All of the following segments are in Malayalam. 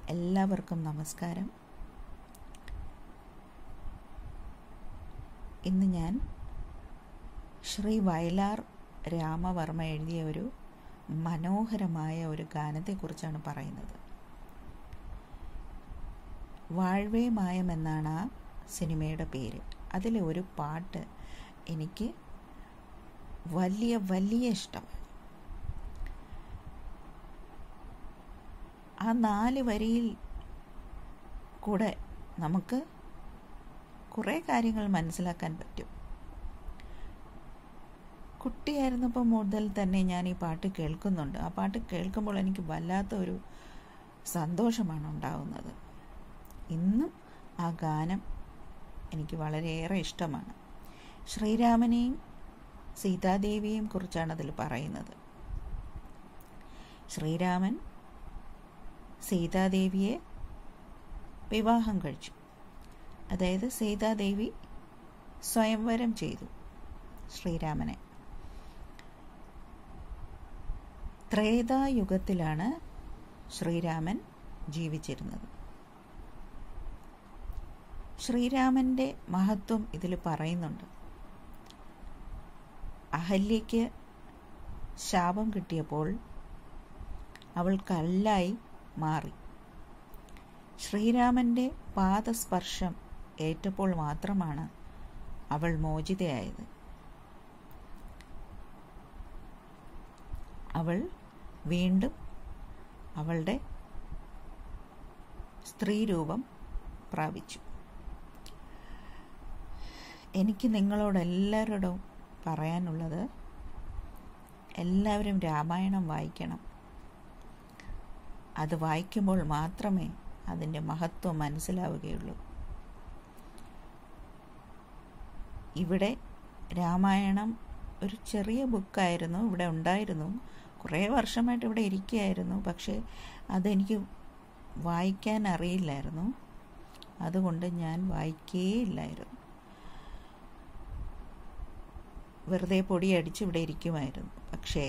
എല്ലാവർക്കും നമസ്കാരം ഇന്ന് ഞാൻ ശ്രീ വയലാർ രാമവർമ്മ എഴുതിയ ഒരു മനോഹരമായ ഒരു ഗാനത്തെക്കുറിച്ചാണ് പറയുന്നത് വാഴ്വേ മായം എന്നാണ് ആ സിനിമയുടെ പേര് അതിലെ ഒരു പാട്ട് എനിക്ക് വലിയ വലിയ ഇഷ്ടമാണ് ആ നാല് വരിയിൽ കൂടെ നമുക്ക് കുറേ കാര്യങ്ങൾ മനസ്സിലാക്കാൻ പറ്റും കുട്ടിയായിരുന്നപ്പോൾ മുതൽ തന്നെ ഞാൻ ഈ പാട്ട് കേൾക്കുന്നുണ്ട് ആ പാട്ട് കേൾക്കുമ്പോൾ എനിക്ക് വല്ലാത്ത ഒരു സന്തോഷമാണ് ഉണ്ടാവുന്നത് ഇന്നും ആ ഗാനം എനിക്ക് വളരെയേറെ ഇഷ്ടമാണ് ശ്രീരാമനെയും സീതാദേവിയെയും കുറിച്ചാണ് അതിൽ പറയുന്നത് ശ്രീരാമൻ സീതാദേവിയെ വിവാഹം കഴിച്ചു അതായത് സീതാദേവി സ്വയംവരം ചെയ്തു ശ്രീരാമനെ ത്രേതായുഗത്തിലാണ് ശ്രീരാമൻ ജീവിച്ചിരുന്നത് ശ്രീരാമൻ്റെ മഹത്വം ഇതിൽ പറയുന്നുണ്ട് അഹല്യയ്ക്ക് ശാപം കിട്ടിയപ്പോൾ അവൾ കല്ലായി മാറി ശ്രീരാമൻ്റെ പാദസ്പർശം ഏറ്റപ്പോൾ മാത്രമാണ് അവൾ മോചിതയായത് അവൾ വീണ്ടും അവളുടെ സ്ത്രീരൂപം പ്രാപിച്ചു എനിക്ക് നിങ്ങളോടെല്ലാവരോടും പറയാനുള്ളത് എല്ലാവരും രാമായണം വായിക്കണം അത് വായിക്കുമ്പോൾ മാത്രമേ അതിൻ്റെ മഹത്വം മനസ്സിലാവുകയുള്ളൂ ഇവിടെ രാമായണം ഒരു ചെറിയ ബുക്കായിരുന്നു ഇവിടെ ഉണ്ടായിരുന്നു കുറേ വർഷമായിട്ട് ഇവിടെ ഇരിക്കുകയായിരുന്നു പക്ഷേ അതെനിക്ക് വായിക്കാൻ അറിയില്ലായിരുന്നു അതുകൊണ്ട് ഞാൻ വായിക്കേയില്ലായിരുന്നു വെറുതെ പൊടിയടിച്ച് ഇവിടെ ഇരിക്കുമായിരുന്നു പക്ഷേ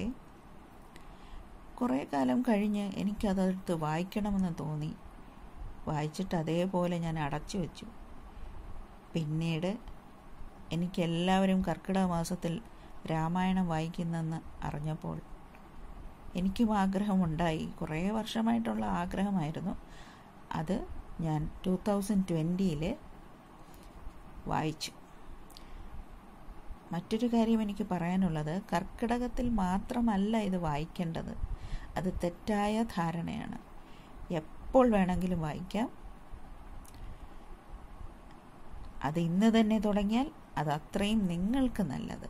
കുറേ കാലം കഴിഞ്ഞ് എനിക്കതെടുത്ത് വായിക്കണമെന്ന് തോന്നി വായിച്ചിട്ട് അതേപോലെ ഞാൻ അടച്ചു വെച്ചു പിന്നീട് എനിക്കെല്ലാവരും കർക്കിടക മാസത്തിൽ രാമായണം വായിക്കുന്നെന്ന് അറിഞ്ഞപ്പോൾ എനിക്കും ആഗ്രഹമുണ്ടായി കുറേ വർഷമായിട്ടുള്ള ആഗ്രഹമായിരുന്നു അത് ഞാൻ ടു തൗസൻഡ് ട്വൻറ്റിയിൽ വായിച്ചു മറ്റൊരു കാര്യം എനിക്ക് പറയാനുള്ളത് കർക്കിടകത്തിൽ മാത്രമല്ല ഇത് വായിക്കേണ്ടത് അത് തെറ്റായ ധാരണയാണ് എപ്പോൾ വേണമെങ്കിലും വായിക്കാം അത് ഇന്ന് തന്നെ തുടങ്ങിയാൽ അത് അത്രയും നിങ്ങൾക്ക് നല്ലത്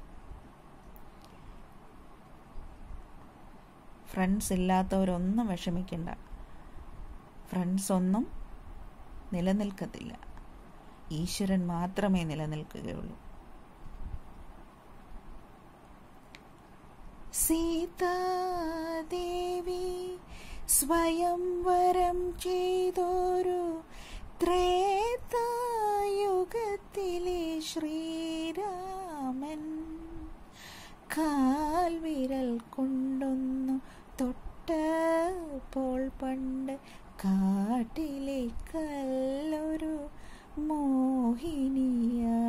ഫ്രണ്ട്സ് ഇല്ലാത്തവരൊന്നും വിഷമിക്കണ്ട ഫ്രണ്ട്സ് ഒന്നും നിലനിൽക്കത്തില്ല ഈശ്വരൻ മാത്രമേ നിലനിൽക്കുകയുള്ളൂ സീതാദേവി സ്വയംവരം ചെയ്തൊരു ത്രേതായുഗത്തിലെ ശ്രീരാമൻ കാൽവിരൽ കൊണ്ടൊന്നു തൊട്ടപ്പോൾ പണ്ട് കാട്ടിലെ കല്ലൊരു മോഹിനിയായി